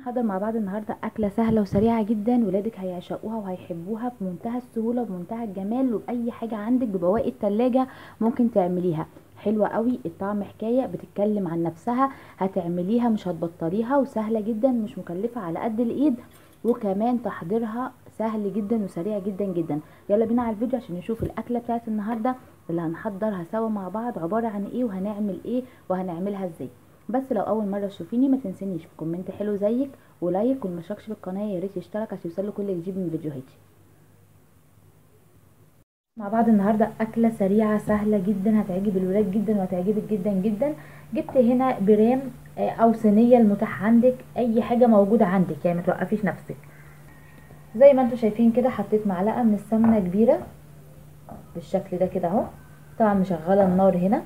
هنحضر مع بعض النهارده اكله سهله وسريعه جدا ولادك هيعشقوها وهيحبوها بمنتهى السهوله وبمنتهى الجمال وباي حاجه عندك ببواقي التلاجة ممكن تعمليها حلوه قوي الطعم حكايه بتتكلم عن نفسها هتعمليها مش هتبطليها وسهله جدا مش مكلفه على قد الايد وكمان تحضيرها سهل جدا وسريع جدا جدا يلا بينا على الفيديو عشان نشوف الاكله بتاعت النهارده اللي هنحضرها سوا مع بعض عباره عن ايه وهنعمل ايه وهنعملها ازاي بس لو اول مره تشوفيني ما تنسينيش في كومنت حلو زيك ولايك واللي مشتركش في القناه يا ريت يشترك عشان يوصله كل جديد من فيديوهاتي مع بعض النهارده اكله سريعه سهله جدا هتعجب الولاد جدا وهتعجبك جدا جدا جبت هنا برام او صينيه المتاح عندك اي حاجه موجوده عندك يعني ما توقفيش نفسك زي ما انتم شايفين كده حطيت معلقه من السمنه كبيره بالشكل ده كده اهو طبعا مشغله النار هنا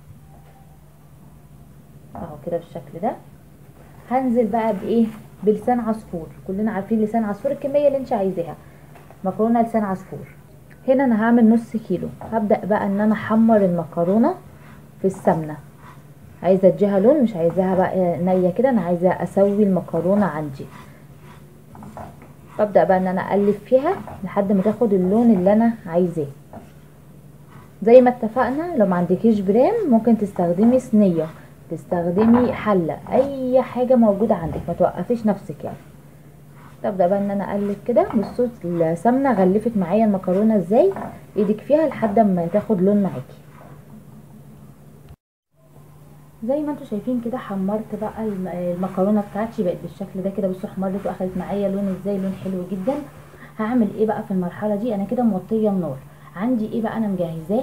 اهو كده بالشكل ده هنزل بقى بايه بلسان عصفور كلنا عارفين لسان عصفور الكميه اللي انت عايزاها مكرونه لسان عصفور هنا انا هعمل نص كيلو هبدا بقى ان انا احمر المكرونه في السمنه عايزه اديها لون مش عايزاها بقى نيه كده انا عايزه اسوي المكرونه عندي ببدا بقى ان انا اقلب فيها لحد ما تاخد اللون اللي انا عايزاه زي ما اتفقنا لو ما عندكيش برام ممكن تستخدمي صينيه تستخدمي حله اي حاجه موجوده عندك ما توقفيش نفسك يعني تبدا بقى ان انا اقلب كده بصوا السمنه غلفت معايا المكرونه ازاي ايدك فيها لحد ما تاخد لون معاكي زي ما انتم شايفين كده حمرت بقى المكرونه بتاعتي بقت بالشكل ده كده بصوا حمرت واخدت معايا لون ازاي لون حلو جدا هعمل ايه بقى في المرحله دي انا كده موطيه النار عندي ايه بقى انا مجهزاه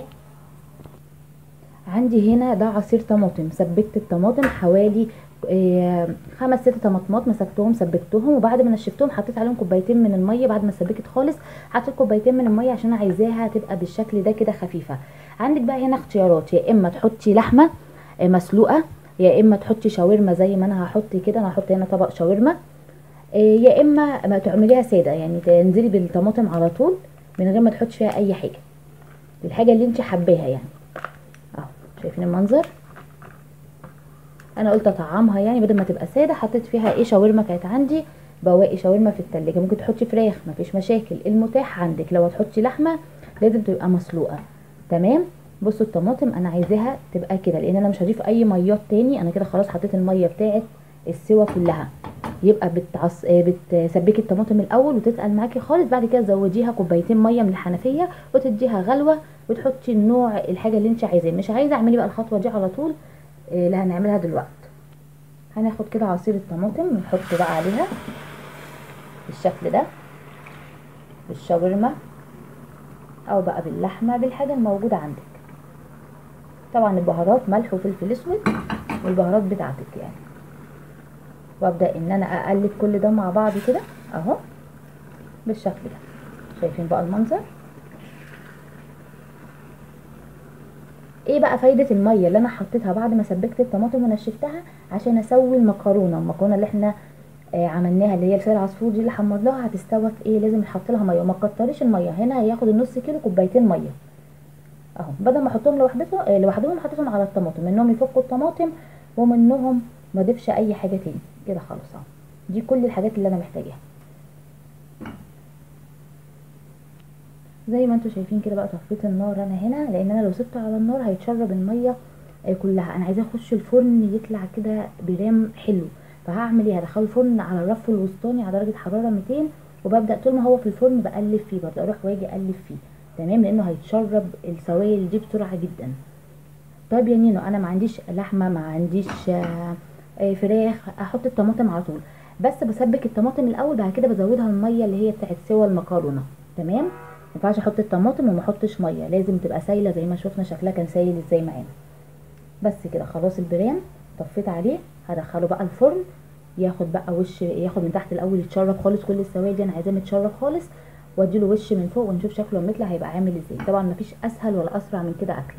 عندي هنا ده عصير طماطم سبكت الطماطم حوالي إيه خمس ست طماطمات مسكتهم سبكتهم وبعد ما نشفتهم حطيت عليهم كوبايتين من الميه بعد ما سبكت خالص حطيت كوبايتين من الميه عشان عايزاها تبقى بالشكل ده كده خفيفه عندك بقى هنا اختيارات يا اما تحطي لحمه مسلوقه يا اما تحطي شاورما زي ما انا هحط كده انا هحط هنا طبق شاورما إيه يا اما ما تعمليها ساده يعني تنزلي بالطماطم على طول من غير ما تحطي فيها اي حاجه الحاجه اللي انت حباها يعني اهو شايفين المنظر انا قلت اطعمها يعني بدل ما تبقى ساده حطيت فيها ايه شاورما كانت عندي بواقي شاورما في التلاجة ممكن تحطي فراخ مفيش مشاكل المتاح عندك لو هتحطي لحمه لازم تبقى مسلوقه تمام بصوا الطماطم انا عايزاها تبقى كده لان انا مش هضيف اي ميات تاني انا كده خلاص حطيت الميه بتاعت السوا كلها يبقى بتعص... بتسبكي الطماطم الاول وتتقل معاكي خالص بعد كده تزوديها كوبايتين ميه من الحنفيه وتديها غلوه وتحطي النوع الحاجه اللي انت عايزاه مش عايزه اعملي بقى الخطوه دي على طول اللي هنعملها دلوقتي هناخد كده عصير الطماطم ونحط بقى عليها بالشكل ده بالشاورما او بقى باللحمه بالحاجه الموجوده عندك طبعا البهارات ملح وفلفل اسود والبهارات بتاعتك يعني وابدا ان انا اقلب كل ده مع بعض كده اهو بالشكل ده شايفين بقى المنظر ايه بقى فايدة المية اللي انا حطيتها بعد ما سبكت الطماطم ونشفتها عشان اسوي المكرونة المكرونة اللي احنا آه عملناها اللي هي لسان العصفور دي اللي حمرناها هتستوى في ايه لازم نحط لها ميه وما تكتريش الميه هنا هياخد النص كيلو كوبايتين ميه اهو بدل ما احطهم لوحدهم آه لوحدهم حطيتهم على الطماطم منهم يفكوا الطماطم ومنهم ما اضيفش اي حاجه تاني كده خلاص اهو دي كل الحاجات اللي انا محتاجاها زي ما انتم شايفين كده بقى طفيت النار انا هنا لان انا لو سبته على النار هيتشرب الميه كلها انا عايزاه يخش الفرن يطلع كده برام حلو فهعمل ايه هدخله الفرن على الرف الوسطاني على درجه حراره 200 وببدا طول ما هو في الفرن بقلب فيه برضه اروح واجي اقلب فيه تمام لانه هيتشرب السوائل دي بسرعه جدا طيب يا نينو انا ما عنديش لحمه ما عنديش فراخ احط الطماطم على طول بس بسبك الطماطم الاول بعد كده بزودها الميه اللي هي بتاعت سوى المكرونه تمام ما ينفعش احط الطماطم وما احطش ميه لازم تبقى سايله زي ما شفنا شكلها كان سايل ازاي معانا بس كده خلاص البرام طفيت عليه هدخله بقى الفرن ياخد بقى وش ياخد من تحت الاول يتشرب خالص كل السوائل دي انا عايزاه متشرب خالص واديله وش من فوق ونشوف شكله لما يطلع هيبقى عامل ازاي طبعا مفيش اسهل ولا اسرع من كده اكله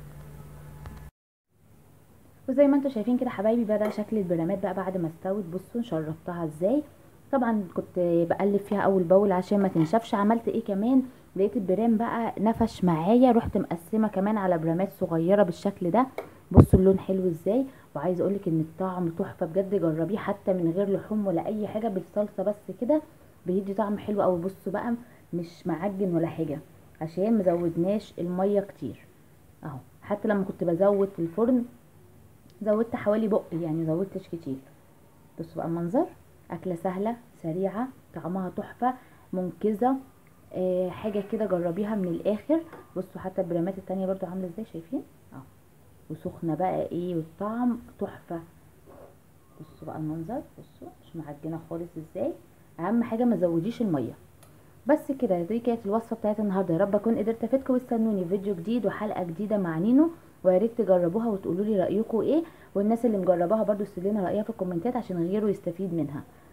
وزي ما انتم شايفين كده حبايبي بدا شكل البرامات بقى بعد ما استوت بصوا شربتها ازاي طبعا كنت بقلب فيها اول باول عشان ما تنشفش عملت ايه كمان لقيت البرام بقى نفش معايا رحت مقسمه كمان على برامات صغيره بالشكل ده بصوا اللون حلو ازاي وعايزه اقولك ان الطعم تحفه بجد جربيه حتى من غير لحوم ولا اي حاجه بالصلصه بس كده بيدي طعم حلو قوي بصوا بقى مش معجن ولا حاجه عشان مزودناش الميه كتير اهو حتى لما كنت بزود في الفرن زودت حوالي بق يعني زودتش كتير بصوا بقى المنظر اكله سهله سريعه طعمها تحفه منقذه آه حاجه كده جربيها من الاخر بصوا حتى البرامات التانية برضو عامله ازاي شايفين اهو وسخنه بقى ايه والطعم تحفه بصوا بقى المنظر بصوا مش معجنه خالص ازاي اهم حاجه ما تزوديش الميه بس كده دي كانت الوصفه بتاعت النهارده يا رب اكون قدرت افيدكم واستنوني في فيديو جديد وحلقه جديده مع نينو ويا ريت تجربوها وتقولوا لي رايكم ايه والناس اللي مجرباها برضو تسيب لنا رايها في الكومنتات عشان غيره يستفيد منها